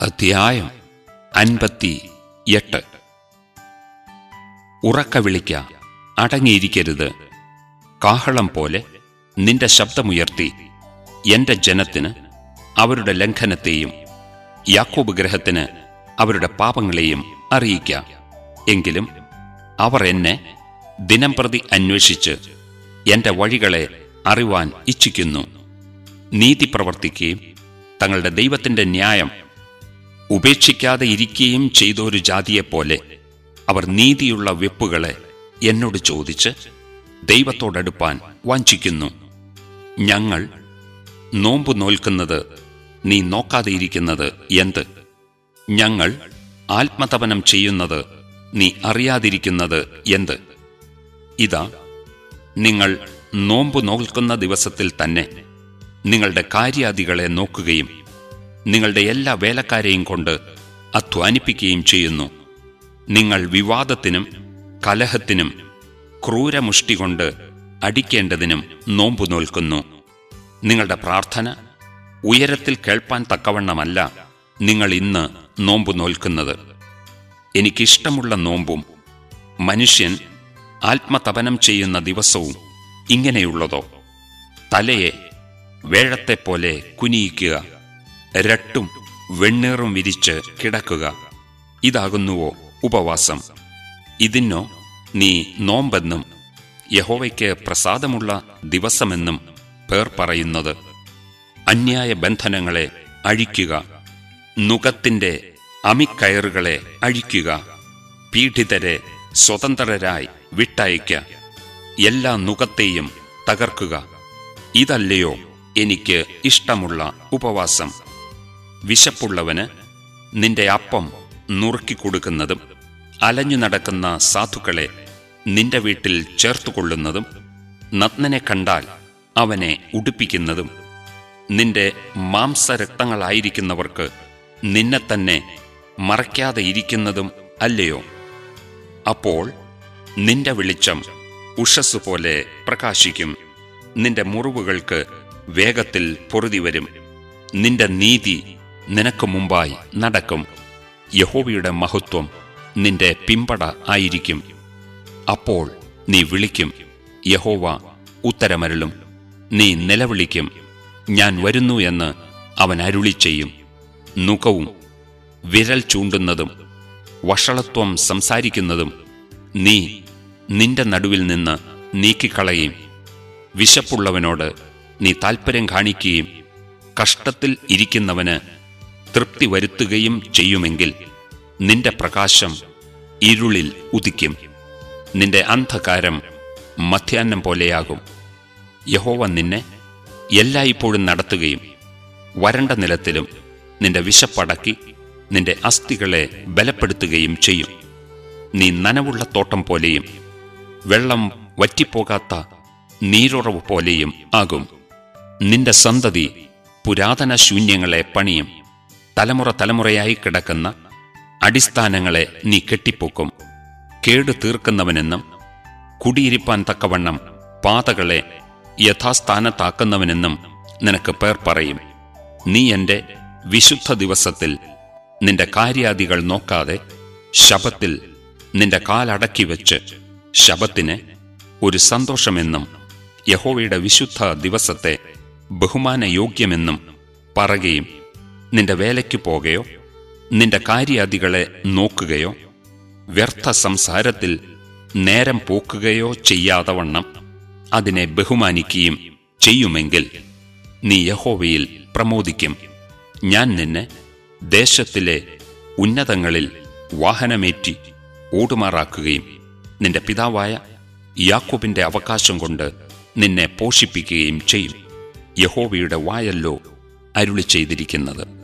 അധ്യായം അൻപത്തി എട്ട് ഉറക്ക വിളിക്ക അടങ്ങിയിരിക്കരുത് കാഹളം പോലെ നിന്റെ ശബ്ദമുയർത്തി എന്റെ ജനത്തിന് അവരുടെ ലംഘനത്തെയും യാക്കോബ് ഗ്രഹത്തിന് അവരുടെ പാപങ്ങളെയും അറിയിക്ക എങ്കിലും അവർ എന്നെ ദിനംപ്രതി അന്വേഷിച്ച് എന്റെ വഴികളെ അറിവാൻ ഇച്ഛിക്കുന്നു നീതി പ്രവർത്തിക്കുകയും തങ്ങളുടെ ദൈവത്തിന്റെ ന്യായം ഉപേക്ഷിക്കാതെ ഇരിക്കുകയും ചെയ്തൊരു ജാതിയെപ്പോലെ അവർ നീതിയുള്ള വെപ്പുകളെ എന്നോട് ചോദിച്ച് ദൈവത്തോടടുപ്പാൻ വാഞ്ചിക്കുന്നു ഞങ്ങൾ നോമ്പ് നോൽക്കുന്നത് നീ നോക്കാതെ ഇരിക്കുന്നത് എന്ത് ഞങ്ങൾ ആത്മതപനം ചെയ്യുന്നത് നീ അറിയാതിരിക്കുന്നത് എന്ത് ഇതാ നിങ്ങൾ നോമ്പ് നോൽക്കുന്ന ദിവസത്തിൽ തന്നെ നിങ്ങളുടെ കാര്യാദികളെ നോക്കുകയും നിങ്ങളുടെ എല്ലാ വേലക്കാരെയും കൊണ്ട് അധ്വാനിപ്പിക്കുകയും ചെയ്യുന്നു നിങ്ങൾ വിവാദത്തിനും കലഹത്തിനും ക്രൂരമുഷ്ടി കൊണ്ട് അടിക്കേണ്ടതിനും നോമ്പു നോൽക്കുന്നു നിങ്ങളുടെ പ്രാർത്ഥന ഉയരത്തിൽ കേൾപ്പാൻ തക്കവണ്ണമല്ല നിങ്ങൾ ഇന്ന് നോമ്പു നോൽക്കുന്നത് എനിക്കിഷ്ടമുള്ള നോമ്പും മനുഷ്യൻ ആത്മതപനം ചെയ്യുന്ന ദിവസവും ഇങ്ങനെയുള്ളതോ തലയെ വേഴത്തെപ്പോലെ കുനിയിക്കുക രട്ടും വെണ്ണീറും വിരിച്ച് കിടക്കുക ഇതാകുന്നുവോ ഉപവാസം ഇതിനോ നീ നോമ്പെന്നും യഹോവയ്ക്ക് പ്രസാദമുള്ള ദിവസമെന്നും പേർ പറയുന്നത് അന്യായ ബന്ധനങ്ങളെ അഴിക്കുക നുകത്തിന്റെ അമിക്കയറുകളെ അഴിക്കുക പീഡിതരെ സ്വതന്ത്രരായി വിട്ടയക്ക എല്ലാ നുകത്തെയും തകർക്കുക ഇതല്ലയോ എനിക്ക് ഇഷ്ടമുള്ള ഉപവാസം വിശപ്പുള്ളവന് നിന്റെ അപ്പം നുറുക്കിക്കൊടുക്കുന്നതും അലഞ്ഞു നടക്കുന്ന സാധുക്കളെ നിന്റെ വീട്ടിൽ ചേർത്തുകൊള്ളുന്നതും നഗ്നനെ കണ്ടാൽ അവനെ ഉടുപ്പിക്കുന്നതും നിന്റെ മാംസരക്തങ്ങളായിരിക്കുന്നവർക്ക് നിന്നെ തന്നെ മറയ്ക്കാതെ ഇരിക്കുന്നതും അല്ലയോ അപ്പോൾ നിന്റെ വെളിച്ചം ഉഷസ് പോലെ പ്രകാശിക്കും നിന്റെ മുറിവുകൾക്ക് വേഗത്തിൽ പൊറുതി വരും നിന്റെ നീതി നിനക്ക് മുമ്പായി നടക്കും യഹോവയുടെ മഹത്വം നിന്റെ പിമ്പട ആയിരിക്കും അപ്പോൾ നീ വിളിക്കും യഹോവ ഉത്തരമരുളും നീ നിലവിളിക്കും ഞാൻ വരുന്നു എന്ന് അവൻ അരുളി ചെയ്യും നുകവും വിരൽ ചൂണ്ടുന്നതും വഷളത്വം സംസാരിക്കുന്നതും നീ നിന്റെ നടുവിൽ നിന്ന് നീക്കിക്കളയും വിശപ്പുള്ളവനോട് നീ താൽപ്പര്യം കാണിക്കുകയും കഷ്ടത്തിൽ ഇരിക്കുന്നവന് തൃപ്തി വരുത്തുകയും ചെയ്യുമെങ്കിൽ നിന്റെ പ്രകാശം ഇരുളിൽ ഉദിക്കും നിന്റെ അന്ധകാരം മധ്യാഹ്നം പോലെയാകും യഹോവ നിന്നെ എല്ലായ്പ്പോഴും നടത്തുകയും വരണ്ട നിലത്തിലും നിന്റെ വിശപ്പടക്കി നിന്റെ അസ്ഥികളെ ബലപ്പെടുത്തുകയും ചെയ്യും നീ നനവുള്ള തോട്ടം പോലെയും വെള്ളം വറ്റിപ്പോകാത്ത നീരുറവ് പോലെയും ആകും നിന്റെ സന്തതി പുരാതന ശൂന്യങ്ങളെ പണിയും തലമുറ തലമുറയായി കിടക്കുന്ന അടിസ്ഥാനങ്ങളെ നീ കെട്ടിപ്പൊക്കും കേടു തീർക്കുന്നവനെന്നും കുടിയിരിപ്പാൻ തക്കവണ്ണം പാതകളെ യഥാസ്ഥാനത്താക്കുന്നവനെന്നും നിനക്ക് പേർ പറയും നീ എന്റെ വിശുദ്ധ ദിവസത്തിൽ നിന്റെ കാര്യാദികൾ നോക്കാതെ ശബത്തിൽ നിന്റെ കാലടക്കി വെച്ച് ശബത്തിന് ഒരു സന്തോഷമെന്നും യഹോവയുടെ വിശുദ്ധ ദിവസത്തെ ബഹുമാനയോഗ്യമെന്നും പറയുകയും നിന്റെ വേലയ്ക്ക് പോകുകയോ നിന്റെ കാര്യാദികളെ നോക്കുകയോ വ്യർത്ഥ സംസാരത്തിൽ നേരം പോക്കുകയോ ചെയ്യാതവണ്ണം അതിനെ ബഹുമാനിക്കുകയും ചെയ്യുമെങ്കിൽ നീ യഹോവയിൽ പ്രമോദിക്കും ഞാൻ നിന്നെ ദേശത്തിലെ ഉന്നതങ്ങളിൽ വാഹനമേറ്റി ഓടുമാറാക്കുകയും നിന്റെ പിതാവായ യാക്കോബിന്റെ അവകാശം കൊണ്ട് നിന്നെ പോഷിപ്പിക്കുകയും ചെയ്യും യഹോവയുടെ വായല്ലോ അരുളി ചെയ്തിരിക്കുന്നത്